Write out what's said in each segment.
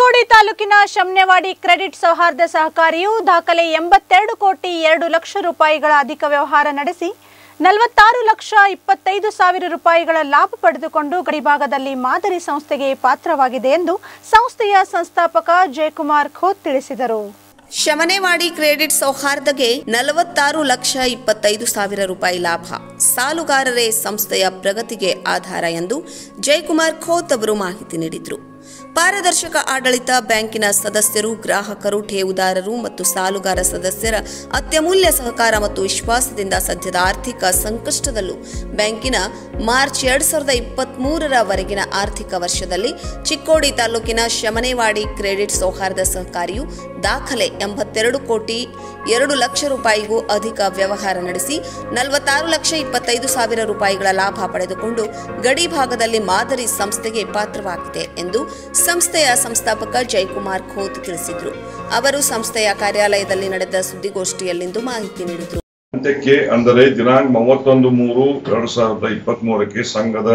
ಚಿಕ್ಕೋಡಿ ತಾಲೂಕಿನ ಶಮ್ನೆವಾಡಿ ಕ್ರೆಡಿಟ್ ಸೌಹಾರ್ದ ಸಹಕಾರಿಯು ದಾಖಲೆ ಎಂಬತ್ತೆರಡು ಕೋಟಿ ಎರಡು ಲಕ್ಷ ರೂಪಾಯಿಗಳ ಅಧಿಕ ವ್ಯವಹಾರ ನಡೆಸಿ ನಲವತ್ತಾರು ಲಕ್ಷ ಇಪ್ಪತ್ತೈದು ಸಾವಿರ ರೂಪಾಯಿಗಳ ಲಾಭ ಪಡೆದುಕೊಂಡು ಗಡಿಭಾಗದಲ್ಲಿ ಮಾದರಿ ಸಂಸ್ಥೆಗೆ ಪಾತ್ರವಾಗಿದೆ ಎಂದು ಸಂಸ್ಥೆಯ ಸಂಸ್ಥಾಪಕ ಜಯಕುಮಾರ್ ಖೋತ್ ತಿಳಿಸಿದರು ಶಮನೆವಾಡಿ ಕ್ರೆಡಿಟ್ ಸೌಹಾರ್ದಗೆ ನಲವತ್ತಾರು ಲಕ್ಷ ಇಪ್ಪತ್ತೈದು ಸಾವಿರ ರೂಪಾಯಿ ಲಾಭ ಸಾಲುಗಾರರೇ ಸಂಸ್ಥೆಯ ಪ್ರಗತಿಗೆ ಆಧಾರ ಎಂದು ಜಯಕುಮಾರ್ ಖೋತ್ ಅವರು ಮಾಹಿತಿ ನೀಡಿದರು ಪಾರದರ್ಶಕ ಆಡಳಿತ ಬ್ಯಾಂಕಿನ ಸದಸ್ಯರು ಗ್ರಾಹಕರು ಠೇವುದಾರರು ಮತ್ತು ಸಾಲುಗಾರ ಸದಸ್ಯರ ಅತ್ಯಮೂಲ್ಯ ಸಹಕಾರ ಮತ್ತು ವಿಶ್ವಾಸದಿಂದ ಸದ್ಯದ ಆರ್ಥಿಕ ಸಂಕಷ್ಟದಲ್ಲೂ ಬ್ಯಾಂಕಿನ ಮಾರ್ಚ್ ಎರಡ್ ಸಾವಿರದ ಇಪ್ಪತ್ಮೂರರವರೆಗಿನ ಆರ್ಥಿಕ ವರ್ಷದಲ್ಲಿ ಚಿಕ್ಕೋಡಿ ತಾಲೂಕಿನ ಶಮನೆವಾಡಿ ಕ್ರೆಡಿಟ್ ಸೌಹಾರ್ದ ಸಹಕಾರಿಯು ದಾಖಲೆ ಎಂಬತ್ತೆರಡು ಕೋಟಿ ಎರಡು ಲಕ್ಷ ರೂಪಾಯಿಗೂ ಅಧಿಕ ವ್ಯವಹಾರ ನಡೆಸಿ ನಲವತ್ತಾರು ಲಕ್ಷ ಇಪ್ಪತ್ತೈದು ಸಾವಿರ ರೂಪಾಯಿಗಳ ಲಾಭ ಪಡೆದುಕೊಂಡು ಗಡಿ ಭಾಗದಲ್ಲಿ ಮಾದರಿ ಸಂಸ್ಥೆಗೆ ಪಾತ್ರವಾಗಿದೆ ಎಂದು ಸಂಸ್ಥೆಯ ಸಂಸ್ಥಾಪಕ ಜಯಕುಮಾರ್ ಖೋತ್ ತಿಳಿಸಿದರು ಅವರು ಸಂಸ್ಥೆಯ ಕಾರ್ಯಾಲಯದಲ್ಲಿ ನಡೆದ ಸುದ್ದಿಗೋಷ್ಠಿಯಲ್ಲಿಂದು ಮಾಹಿತಿ ನೀಡಿದರು ಅಂತ್ಯಕ್ಕೆ ಅಂದರೆ ದಿನಾಂಕ ಮೂವತ್ತೊಂದು ಮೂರು ಎರಡು ಸಾವಿರದ ಇಪ್ಪತ್ತ್ ಮೂರಕ್ಕೆ ಸಂಘದ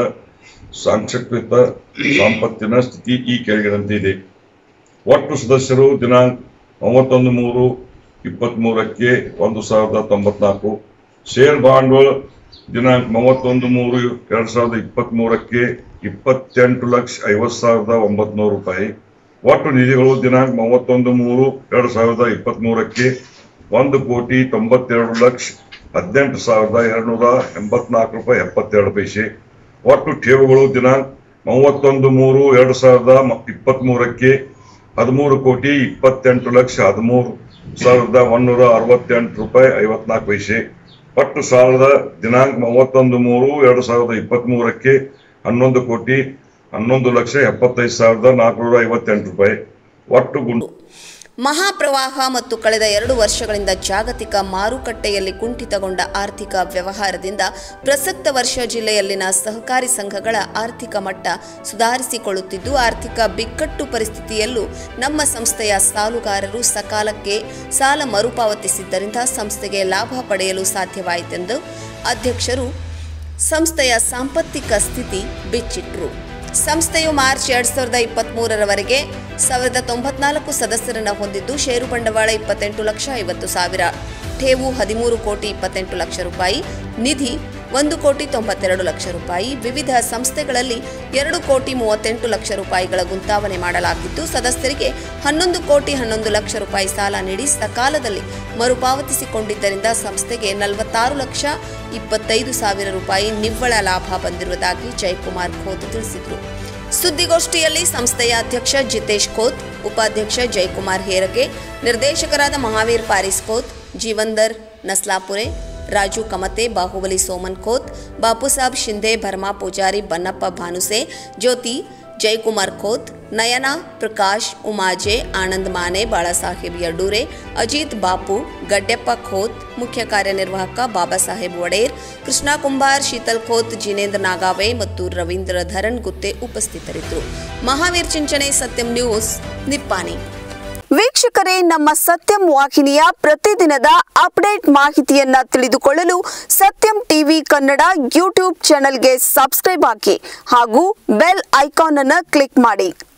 ಸಂಕ್ಷಿಪ್ತ ಸಂಪತ್ತಿನ ಸ್ಥಿತಿ ಈ ಕೆಳಗಿನಂತೆ ಇದೆ ಒಟ್ಟು ಸದಸ್ಯರು ದಿನಾಂಕ ಮೂವತ್ತೊಂದು ಮೂರು ಇಪ್ಪತ್ತ್ ಮೂರಕ್ಕೆ ಒಂದು ಸಾವಿರದ ತೊಂಬತ್ನಾಲ್ಕು ಶೇರ್ ಭಾಂಡವಾಳ ದಿನಾಂಕ ಮೂವತ್ತೊಂದು ಮೂರು ಎರಡು ಸಾವಿರದ ಇಪ್ಪತ್ತ್ ಮೂರಕ್ಕೆ ಇಪ್ಪತ್ತೆಂಟು ಲಕ್ಷ ಐವತ್ತು ಸಾವಿರದ ಒಂಬತ್ನೂರು ರೂಪಾಯಿ ಒಟ್ಟು ನಿಧಿಗಳು ದಿನಾಂಕ ಮೂವತ್ತೊಂದು ಮೂರು ಎರಡು ಸಾವಿರದ ಇಪ್ಪತ್ತ್ ಮೂರಕ್ಕೆ ಒಂದು ಕೋಟಿ ತೊಂಬತ್ತೆರಡು ಲಕ್ಷ ಹದಿನೆಂಟು ಸಾವಿರದ ಎರಡುನೂರ ಎಂಬತ್ನಾಲ್ಕು ರೂಪಾಯಿ ಎಪ್ಪತ್ತೆರಡು ಪೈಸೆ ಒಟ್ಟು ಠೇವುಗಳು ದಿನಾಂಕ ಮೂವತ್ತೊಂದು ಮೂರು ಎರಡು ಸಾವಿರದ ಇಪ್ಪತ್ತ್ ಮೂರಕ್ಕೆ ಹದಿಮೂರು ಕೋಟಿ ಇಪ್ಪತ್ತೆಂಟು ಲಕ್ಷ ಹದಿಮೂರು ಸಾವಿರದ ಒಂದೂರ ಅರವತ್ತೆಂಟು ರೂಪಾಯಿ ಐವತ್ನಾಲ್ಕು ಪೈಸೆ ಒಟ್ಟು ಸಾಲದ ದಿನಾಂಕ ಮೂವತ್ತೊಂದು ಮೂರು ಎರಡು ಸಾವಿರದ ಇಪ್ಪತ್ತ್ ಮೂರಕ್ಕೆ ಹನ್ನೊಂದು ಕೋಟಿ ಹನ್ನೊಂದು ಲಕ್ಷ ಎಪ್ಪತ್ತೈದು ಸಾವಿರದ ನಾಲ್ಕುನೂರ ಐವತ್ತೆಂಟು ರೂಪಾಯಿ ಒಟ್ಟು ಗುಂಡು ಮಹಾಪ್ರವಾಹ ಮತ್ತು ಕಳೆದ ಎರಡು ವರ್ಷಗಳಿಂದ ಜಾಗತಿಕ ಮಾರುಕಟ್ಟೆಯಲ್ಲಿ ಕುಂಠಿತಗೊಂಡ ಆರ್ಥಿಕ ವ್ಯವಹಾರದಿಂದ ಪ್ರಸಕ್ತ ವರ್ಷ ಜಿಲ್ಲೆಯಲ್ಲಿನ ಸಹಕಾರಿ ಸಂಘಗಳ ಆರ್ಥಿಕ ಮಟ್ಟ ಸುಧಾರಿಸಿಕೊಳ್ಳುತ್ತಿದ್ದು ಆರ್ಥಿಕ ಬಿಕ್ಕಟ್ಟು ಪರಿಸ್ಥಿತಿಯಲ್ಲೂ ನಮ್ಮ ಸಂಸ್ಥೆಯ ಸಾಲುಗಾರರು ಸಕಾಲಕ್ಕೆ ಸಾಲ ಮರುಪಾವತಿಸಿದ್ದರಿಂದ ಸಂಸ್ಥೆಗೆ ಲಾಭ ಪಡೆಯಲು ಸಾಧ್ಯವಾಯಿತೆಂದು ಅಧ್ಯಕ್ಷರು ಸಂಸ್ಥೆಯ ಸಾಂಪತ್ತಿಕ ಸ್ಥಿತಿ ಬಿಚ್ಚಿಟ್ರು ಸಂಸ್ಥೆಯು ಮಾರ್ಚ್ ಎರಡ್ ಸಾವಿರದ ಇಪ್ಪತ್ತ್ ಮೂರರವರೆಗೆ ಸಾವಿರದ ತೊಂಬತ್ನಾಲ್ಕು ಸದಸ್ಯರನ್ನು ಹೊಂದಿದ್ದು ಷೇರು ಬಂಡವಾಳ ಇಪ್ಪತ್ತೆಂಟು ಲಕ್ಷ ಐವತ್ತು ಸಾವಿರ ಠೇವು ಹದಿಮೂರು ಕೋಟಿ ಇಪ್ಪತ್ತೆಂಟು ಲಕ್ಷ ರೂಪಾಯಿ ನಿಧಿ ಒಂದು ಕೋಟಿ ತೊಂಬತ್ತೆರಡು ಲಕ್ಷ ರೂಪಾಯಿ ವಿವಿಧ ಸಂಸ್ಥೆಗಳಲ್ಲಿ ಎರಡು ಕೋಟಿ ಮೂವತ್ತೆಂಟು ಲಕ್ಷ ರೂಪಾಯಿಗಳ ಗುಂತಾವಣೆ ಮಾಡಲಾಗಿದ್ದು ಸದಸ್ಯರಿಗೆ ಹನ್ನೊಂದು ಕೋಟಿ ಹನ್ನೊಂದು ಲಕ್ಷ ರೂಪಾಯಿ ಸಾಲ ನೀಡಿ ಸಕಾಲದಲ್ಲಿ ಮರುಪಾವತಿಸಿಕೊಂಡಿದ್ದರಿಂದ ಸಂಸ್ಥೆಗೆ ನಲವತ್ತಾರು ಲಕ್ಷ ಇಪ್ಪತ್ತೈದು ಸಾವಿರ ರೂಪಾಯಿ ನಿವ್ವಳ ಲಾಭ ಬಂದಿರುವುದಾಗಿ ಜಯಕುಮಾರ್ ಖೋತ್ ತಿಳಿಸಿದರು ಸುದ್ದಿಗೋಷ್ಠಿಯಲ್ಲಿ ಸಂಸ್ಥೆಯ ಅಧ್ಯಕ್ಷ ಜಿತೇಶ್ ಖೋತ್ ಉಪಾಧ್ಯಕ್ಷ ಜಯಕುಮಾರ್ ಹೇರಗೆ ನಿರ್ದೇಶಕರಾದ ಮಹಾವೀರ್ ಪಾರಿಸ್ ಖೋತ್ ಜೀವಂದರ್ ನಸ್ಲಾಪುರೆ ರಾಜು ಕಮತೆ ಬಾಹುಬಲಿ ಸೋಮನ್ ಖೋತ್ ಬಾಪುಸಾಬ್ ಶಿಂದೆ ಭರ್ಮಾ ಪೂಜಾರಿ ಬನ್ನಪ್ಪ ಭಾನುಸೆ ಜ್ಯೋತಿ ಜಯಕುಮಾರ್ ಖೋತ್ ನಯನ ಪ್ರಕಾಶ್ ಉಮಾಜೆ ಆನಂದ್ ಮಾನೆ ಬಾಳಾಸಾಹೇಬ್ ಯಡೂರೆ ಅಜಿತ್ ಬಾಪು ಗಡ್ಡೆಪ್ಪ ಖೋತ್ ಮುಖ್ಯ ಕಾರ್ಯನಿರ್ವಾಹಕ ಬಾಬಾ ಸಾಹೇಬ್ ವಡೇರ್ ಕೃಷ್ಣ ಕುಂಬಾರ್ ಶೀತಲ್ ಖೋತ್ ಜಿನೇಂದ್ರ ನಾಗಾವೆ ಮತ್ತು ರವೀಂದ್ರ ಧರನ್ ಗುತ್ತೆ ಉಪಸ್ಥಿತರಿದ್ದರು ಮಹಾವೀರ್ ಚಿಂಚನೆ ಸತ್ಯಂ ನ್ಯೂಸ್ ನಿಪ್ಪಾನಿ ವೀಕ್ಷಕರೇ ನಮ್ಮ ಸತ್ಯಂ ವಾಹಿನಿಯ ಪ್ರತಿದಿನದ ಅಪ್ಡೇಟ್ ಮಾಹಿತಿಯನ್ನ ತಿಳಿದುಕೊಳ್ಳಲು ಸತ್ಯಂ ಟಿವಿ ಕನ್ನಡ ಯೂಟ್ಯೂಬ್ ಚಾನೆಲ್ಗೆ ಸಬ್ಸ್ಕ್ರೈಬ್ ಹಾಕಿ ಹಾಗೂ ಬೆಲ್ ಐಕಾನ್ ಅನ್ನು ಕ್ಲಿಕ್ ಮಾಡಿ